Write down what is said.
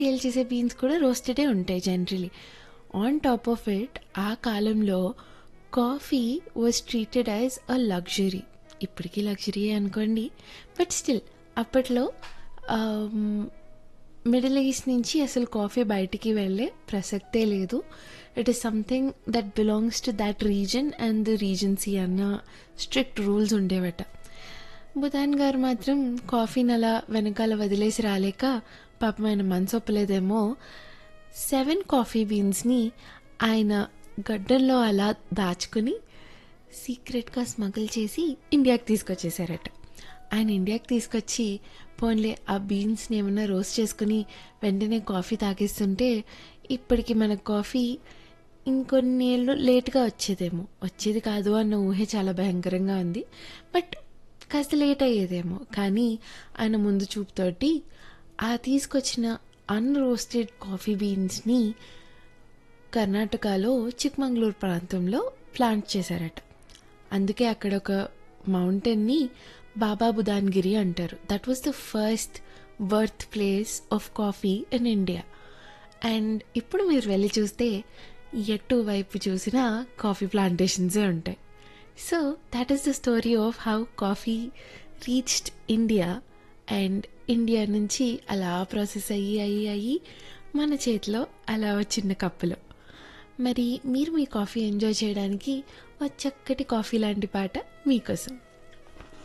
sale చేసే beans కూడా రోస్టెడే ఉంటాయి generally on top of it ఆ కాలంలో coffee was treated as a luxury ఇప్పటికీ లగ్జరీయే అనుకోండి బట్ స్టిల్ అప్పట్లో మిడిల్ ఈస్ట్ నుంచి అసలు కాఫీ బయటికి వెళ్ళే ప్రసక్తే లేదు it is something that belongs to that reason and the regency అన్న స్ట్రిక్ట్ రూల్స్ ఉండేవట బుధాన్ గారు మాత్రం కాఫీని అలా వెనకాల వదిలేసి రాలేక పాపం ఆయన మనసు ఒప్పలేదేమో సెవెన్ కాఫీ బీన్స్ని ఆయన గడ్డల్లో అలా దాచుకుని సీక్రెట్గా స్మగుల్ చేసి ఇండియాకి తీసుకొచ్చేసారట ఆయన ఇండియాకి తీసుకొచ్చి పోన్లే ఆ బీన్స్ని ఏమన్నా రోస్ట్ చేసుకుని వెంటనే కాఫీ తాగేస్తుంటే ఇప్పటికి మన కాఫీ ఇంకొన్ని ఏళ్ళు లేట్గా వచ్చేదేమో వచ్చేది కాదు అన్న ఊహే చాలా భయంకరంగా ఉంది బట్ కాస్త లేట్ అయ్యేదేమో కానీ ఆయన ముందు చూపుతోటి ఆ తీసుకొచ్చిన అన్రోస్టెడ్ కాఫీ బీన్స్ని కర్ణాటకలో చిక్మంగళూరు ప్రాంతంలో ప్లాంట్ చేశారట అందుకే అక్కడ ఒక మౌంటైన్ని బాబా బుదాన్గిరి అంటారు that was the first birthplace of coffee in India and ఇప్పుడు మీరు వెళ్ళి చూస్తే ఎటు వైపు చూసినా కాఫీ ప్లాంటేషన్సే ఉంటాయి so that is the story of how coffee reached India and India నుంచి అలా ప్రాసెస్ అయ్యి అయ్యి అయ్యి మన చేతిలో అలా ఒక చిన్న కప్పులో మరి మీరు మీ కాఫీ ఎంజాయ్ చేయడానికి ఒక చక్కటి కాఫీ లాంటి పాట మీకోసం